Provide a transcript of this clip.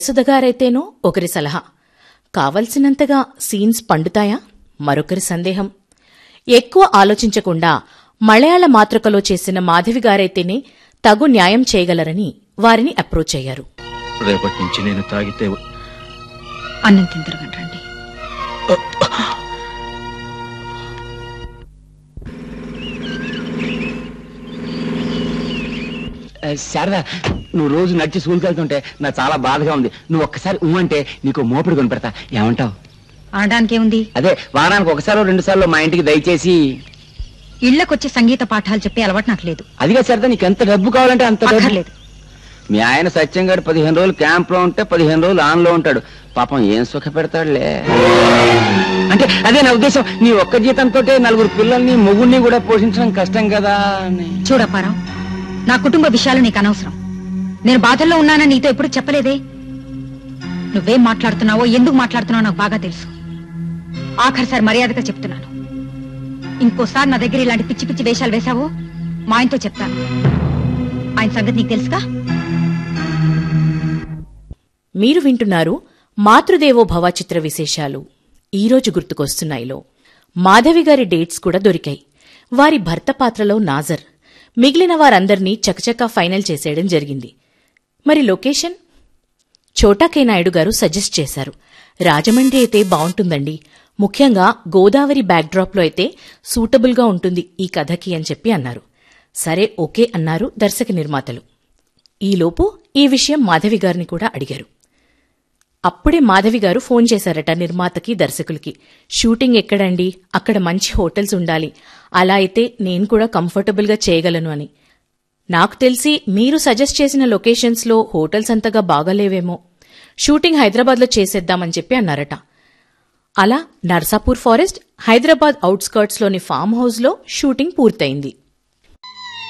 సుధగారైతేనో ఒకరి సలహా కావలసినంతగా సీన్స్ పండుతాయా మరొకరి సందేహం ఎక్కువ ఆలోచించకుండా మలయాళ మాతృకలో చేసిన మాధవి గారైతేనే తగు న్యాయం చేయగలరని వారిని అప్రోచ్ అయ్యారు రేపటి నుంచి నేను తాగితే అన్నం తిందరగండి రండి ఆ, శారదా నువ్వు రోజు నడిచి స్కూల్కి వెళ్తుంటే నాకు చాలా బాధగా ఉంది నువ్వు ఒక్కసారి ఊ అంటే నీకు మోపిడి కొనిపెడతా ఏమంటావు అనడానికి ఏముంది అదే వారానికి ఒకసారి రెండు సార్లు మా ఇంటికి దయచేసి ఇళ్లకొచ్చి సంగీత పాఠాలు చెప్పే అలవాటు నాకు లేదు అదిగా శారదా నీకు ఎంత డబ్బు కావాలంటే అంత డబ్బు అక్కర్లేదు మీ ఆయన సత్యం గారు పదిహేను రోజులు క్యాంప్ లో ఉంటే పదిహేను రోజులు ఆన్ లో ఉంటాడు పాపం ఏం సుఖ పెడతాడులే అంటే అదే నా ఉద్దేశం నీ ఒక్క జీతంతో నలుగురు పిల్లల్ని మొగుడిని కూడా పోషించడం కష్టం కదా అని చూడప్పారావు నా కుటుంబ విషయాలు నీకు అనవసరం నేను బాధల్లో ఉన్నానని నీతో ఎప్పుడు చెప్పలేదే నువ్వేం మాట్లాడుతున్నావో ఎందుకు మాట్లాడుతున్నావో నాకు బాగా తెలుసు ఆఖరిసారి మర్యాదగా చెప్తున్నాను ఇంకోసారి నా దగ్గర ఇలాంటి పిచ్చి పిచ్చి వేషాలు వేశావో మా ఆయనతో చెప్తాను ఆయన సంగతి నీకు తెలుసుగా మీరు వింటున్నారు మాతృదేవో భవ చిత్ర విశేషాలు ఈరోజు గుర్తుకొస్తున్నాయిలో మాధవి గారి డేట్స్ కూడా దొరికాయి వారి భర్త పాత్రలో నాజర్ మిగిలిన వారందర్నీ చకచకా ఫైనల్ చేసేయడం జరిగింది మరి లొకేషన్ చోటా కే నాయుడు గారు సజెస్ట్ చేశారు రాజమండ్రి అయితే బావుంటుందండి ముఖ్యంగా గోదావరి బ్యాక్డ్రాప్లో అయితే సూటబుల్గా ఉంటుంది ఈ కథకి అని చెప్పి అన్నారు సరే ఓకే అన్నారు దర్శక నిర్మాతలు ఈలోపు ఈ విషయం మాధవి గారిని కూడా అడిగారు అప్పుడే మాధవి గారు ఫోన్ చేశారట నిర్మాతకి దర్శకులకి షూటింగ్ ఎక్కడండి అక్కడ మంచి హోటల్స్ ఉండాలి అలా అయితే నేను కూడా కంఫర్టబుల్గా చేయగలను అని నాకు తెలిసి మీరు సజెస్ట్ చేసిన లొకేషన్స్లో హోటల్స్ అంతగా బాగాలేవేమో షూటింగ్ హైదరాబాద్లో చేసేద్దామని చెప్పి అన్నారట అలా నర్సాపూర్ ఫారెస్ట్ హైదరాబాద్ అవుట్స్కర్ట్స్లోని ఫామ్ హౌస్లో షూటింగ్ పూర్తయింది